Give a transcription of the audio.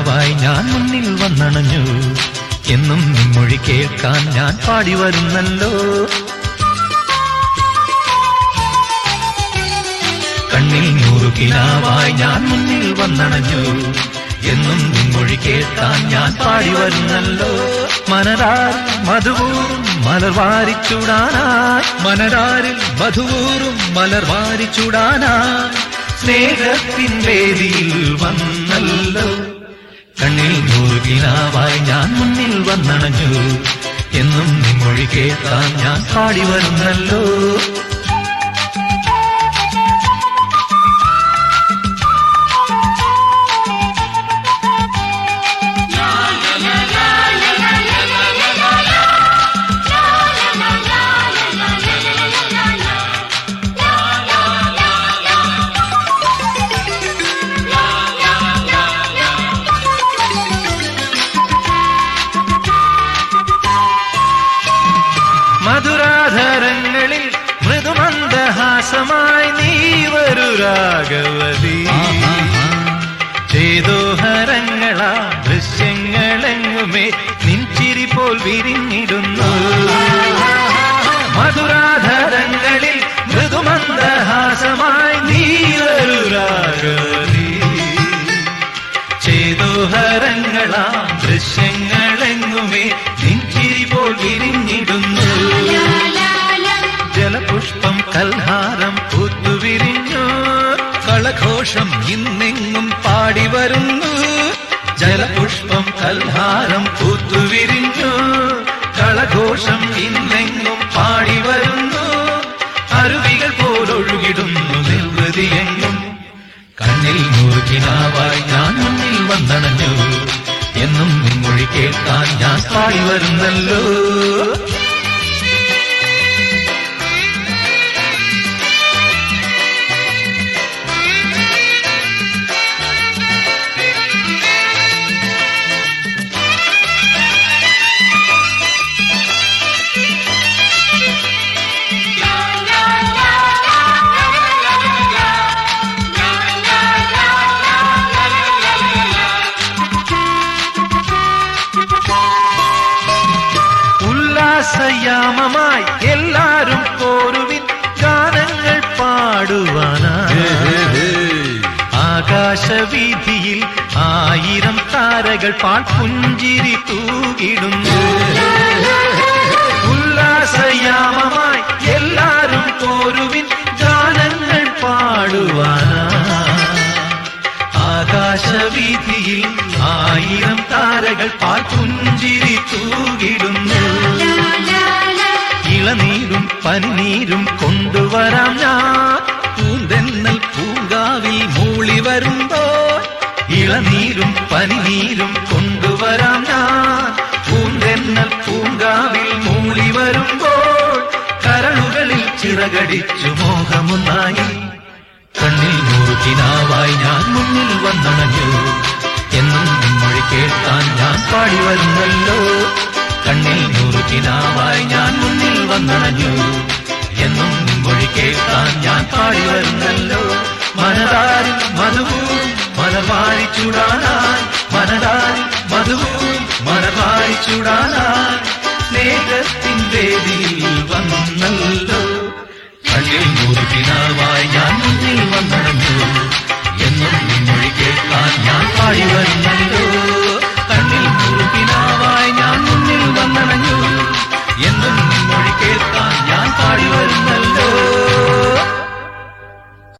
കിനാവായി ഞാൻ മുന്നിൽ വന്നണഞ്ഞു എന്നും നിൻമൊഴി കേൾക്കാൻ ഞാൻ പാടി വരുന്നല്ലോ കണ്ണിൽ നൂറു കിനാവായി ഞാൻ മുന്നിൽ വന്നണഞ്ഞു എന്നും നിൻമൊഴി കേൾക്കാൻ ഞാൻ പാടി വരുന്നല്ലോ മനരാർ മധുവൂറും മലർ വാരിച്ചൂടാനായി മനരാരിൽ മധുവൂറും മലർ വാരിച്ചൂടാനായി സ്നേഹത്തിൻ വേദിയിൽ വന്നല്ലോ കണ്ണിൽ നൂറു കിനാവായി ഞാൻ മുന്നിൽ വന്നണഞ്ഞു എന്നും നിൻമൊഴി കേൾക്കാൻ ഞാൻ പാടി വരുന്നല്ലോ മധുരാധരങ്ങളിൽ മൃദുമന്ദഹാസമായി നീ വരു രാഘവതി ചേതോഹരങ്ങളാ ദൃശ്യങ്ങളെങ്ങുമേ നിൻചിരി പോൽ വിരിഞ്ഞിടുന്നു മധുരാധരങ്ങളിൽ മൃദുമന്ദഹാസമായി നീ വരു രാഘവതി ചേതോഹരങ്ങളാ ദൃശ്യങ്ങളെങ്ങുമേ നിൻചിരി പോൽ വിരിഞ്ഞിടുന്നു ജലപുഷ്പം കൽഹാരം പൂത്തുവിരിഞ്ഞു കളഘോഷം ഇന്നെങ്ങും പാടി വരുന്നു ജലപുഷ്പം കൽഹാരം പൂത്തുവിരിഞ്ഞു കളഘോഷം ഇന്നെങ്ങും പാടി വരുന്നു അരുവികൾ പോലൊഴുകിടുന്നു നിർവൃതിയെങ്ങും കണ്ണിൽ മുറുകിനാവായി ഞാൻ മുന്നിൽ വന്നണഞ്ഞു എന്നും നിൻമൊഴി കേൾക്കാൻ ഞാൻ പാടി വരുന്നല്ലോ ഉല്ലാസയാമമായി എല്ലാരും പോരുവിൻ ഗാനങ്ങൾ പാടുവാനായി ആകാശവീതിയിൽ ആയിരം താരകൾ പാൽപുഞ്ചിരി തൂകിടുന്നു ഉല്ലാസയാമമായി എല്ലാരും പോരുവിൻ ഗാനങ്ങൾ പാടുവാനായി ആകാശവീതിയിൽ ആയിരം താരകൾ പാൽപുഞ്ചിരി തൂകിടുന്നു ഇളനീരും പനിനീരും കൊണ്ടുവരാം ഞാൻ പൂന്തെന്നൽ പൂങ്കാവിൽ മൂളി വരുമ്പോൾ ഇളനീരും പനിനീരും കൊണ്ടുവരാം ഞാൻ പൂന്തെന്നൽ പൂങ്കാവിൽ മൂളി വരുമ്പോൾ കരളുകളിൽ ചിറകടിച്ചു മോഹമൊന്നായി കണ്ണിൽ മുറുകിനാവായി ഞാൻ മുന്നിൽ വന്നണഞ്ഞു എന്നും നിൻമൊഴി കേൾക്കാൻ ഞാൻ പാടി വരുന്നല്ലോ കണ്ണിൽ മുറുകിനാവായി ഞാൻ മുന്നിൽ വന്നണഞ്ഞു എന്നും നിൻമൊഴി കേൾക്കാൻ ഞാൻ പാടി വരുന്നല്ലോ മനതാരിൽ മധുവും മലവാരി ചൂടാനായി മനതാരിൽ മധുവും മലവാരി ചൂടാനായി സ്നേഹത്തിൻ വേദിയിൽ വന്നല്ലോ കണ്ണിൽ മുറുകിനാവായി ഞാൻ മുന്നിൽ വന്നടഞ്ഞു എന്നും നിൻമൊഴി കേൾക്കാൻ ഞാൻ പാടി വരുന്ന